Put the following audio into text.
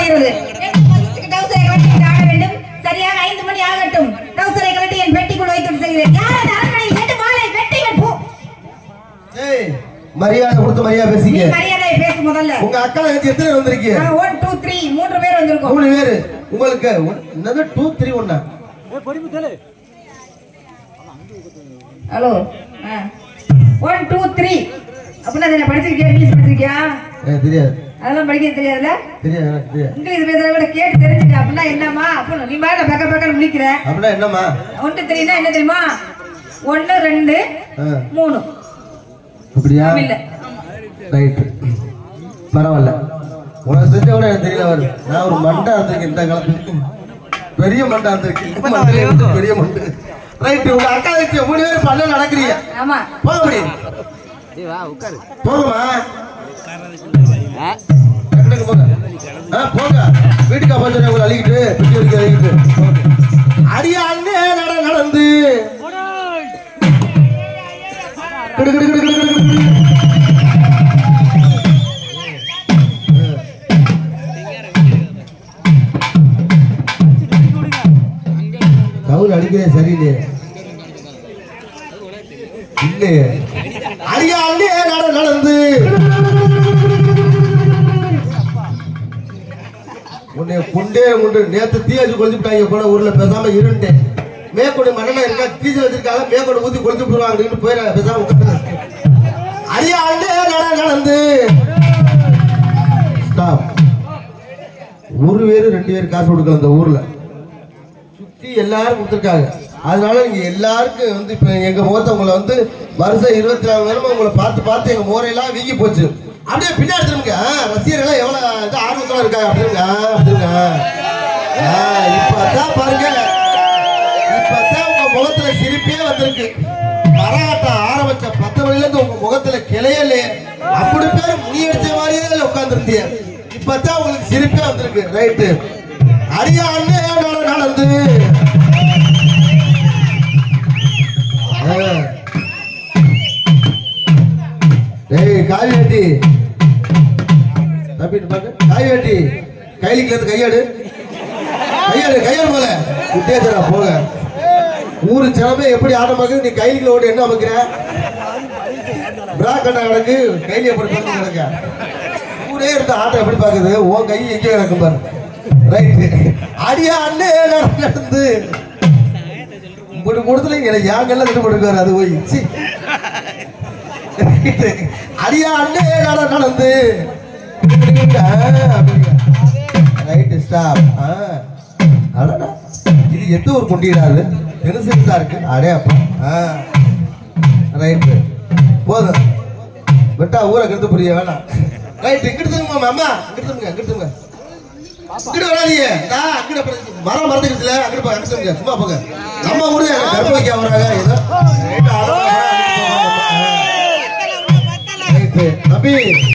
வருகிறது என் வசத்துக்கு டவுசரை கழட்டி ஆட வேண்டும் சரியாக ஐந்து மணி ஆகட்டும் டவுசரை கழட்டி என் பெட்டிக்குள் வைத்து செல்கிறேன் யார் அந்த அரண்மனையில் எட்டு மாலை வெட்டிகள் போ ஏய் மரியாதை கொடுத்து மரியாதை நீ பேசிக்க மரியாதை பேசு முதல்ல உங்க அக்கா தங்கச்சி எத்தனை பேர் வந்திருக்கீங்க ஒன் டூ த்ரீ மூன்று பேர் வந்திருக்கோம் மூணு பேரு உங்களுக்கு ஒன்- என்னது டூ த்ரீ ஒன்னா ஹலோ ஒன் டூ த்ரீ அப்படின்னா அதை நான் படிச்சிருக்கியா இங்கிலீஷ் படிச்சிருக்கியா எனக்கு தெரியாது அதெல்லாம் படிக்க தெரியாதுல்ல தெரியாது எனக்கு தெரியாது இங்கிலீஷ் பேசுறத விட கேட்டு தெரிஞ்சுக்க அப்படின்னா என்னம்மா அப்படின்னு நீ பாருங்க பக்க பக்கம் முடிக்கிற அப்படின்னா என்னம்மா ஒன்று தெரியுனா என்ன தெரியுமா ஒன்னு ரெண்டு ஆ, மூணு அப்படியா இல்ல ரைட் பரவாயில்ல உனக்கு தெரிஞ்ச கூட எனக்கு தெரியல வரு நான் ஒரு மண்டா இருந்திருக்கேன் இந்த காலத்துக்கு பெரிய மண்டா இருந்திருக்கேன் இந்த மண்டையில இருந்து பெரிய மண்டு ரைட் உங்க அக்கா வச்சு மூணு பேர் பண்ண நடக்கிறீங்க ஆமா போக முடியும் போகமா டக்குனு போங்க ஆ, போங்க வீட்டுக்கு அப்பா சொன்ன உங்களை அழிக்கிட்டு பிடி வரைக்கும் அழிக்கிட்டு அடியா அண்ணே நட நடந்து கிடு, கிடு, கிடு, கிடு, கிடு, கிடு. கவுல் அடிக்கிறேன் சரியில்லையே இல்லையே அடியா அண்ணே நட நடந்து உன்னை கொண்டே உண்டு நேத்து தீ வச்சு கொளுத்துட்டாங்க போன ஊர்ல பேசாம இருந்துட்டேன் மேற்கொண்டு மண்ணெண்ணெய் இருக்கா டீசல் வச்சிருக்காங்க மேற்கொண்டு ஊத்தி கொளுத்து போடுவாங்க போயிட பேசாம உட்காந்து அடியா அண்ணே நட நடந்து ஸ்டாப் ஒரு பேரு ரெண்டு பேர் காசு கொடுக்கல இந்த ஊர்ல சுத்தி எல்லாரும் கொடுத்துருக்காங்க அதனால நீங்க எல்லாருக்கும் வந்து இப்ப எங்க முகத்தை உங்களை வந்து வருஷம் இருபத்தி நாலு நேரமா உங்களை பார்த்து பார்த்து எங்க முறையெல்லாம் வீங்கி போச்சு அப்படியே பின்னாடி திரும்புங்க ஆ, ரசிகர்கள் எவ்வளவு இது ஆர்வத்தோட இருக்காங்க அப்படிங்க அப்படிங்க இப்பதான் பாருங்க இப்பதான் உங்க முகத்துல சிரிப்பே வந்திருக்கு கரகாட்டம் ஆரம்பிச்ச பத்து மணில இருந்து உங்க முகத்துல கிளையே இல்லையே அப்படி பேர் முனியடிச்ச மாதிரியே உட்கார்ந்துருந்தீங்க இப்பதான் உங்களுக்கு சிரிப்பே வந்திருக்கு ரைட்டு அடியா அண்ணே நட நடந்து ஆ. டேய் காய் வெட்டி தம்பி இங்க பாரு. காய் வெட்டி கைலிக்கு இருந்து கையாடு கையாடு கையாடு போல குட்டேச்சரா போக ஊரு சிலமே எப்படி ஆட்டமாக்கு நீ கைலிக்கு ஓட்டு என்ன அமைக்கிற பிரா கண்ணா கிடக்கு கைலி எப்படி பார்த்து கிடக்க ஊரே இருந்த ஆட்டம் எப்படி பாக்குது உன் கை எங்கே கிடக்கும் பாரு ரைட்டு அடியா அண்ணே நட- நடந்து இப்படி கொடுத்துல எனக்கு யாங்கெல்லாம் திட்டு போட்டுக்காரு அது போய் சி அடியா அண்ணே நட நடந்து ரைட் ஸ்டாப் அடடா இது எந்த ஒரு கொண்டீடாது பெருசா இருக்கு அடே அப்பா ரைட்டு போதும் விட்டா ஊரை கெடுத்து புரிய வேணாம் ரைட் இங்கிட்டு திரும்ப அம்மா இங்கிட்டு திரும்புங்க இங்கிட்டு திரும்புங்க இங்கிட்டு வராதீங்க நான் அங்கிட்டு அப்புறம் மரம் மறந்துக்கிட்டுல அங்கிட்டு போங்க அங்கிட்டு திரும்புங்க சும்மா போங்க நம்ம கூட கர்ப்ப வைக்க வராங்க ஏதோ ரைட் ஆரம்பம் ரைட்டு தம்பி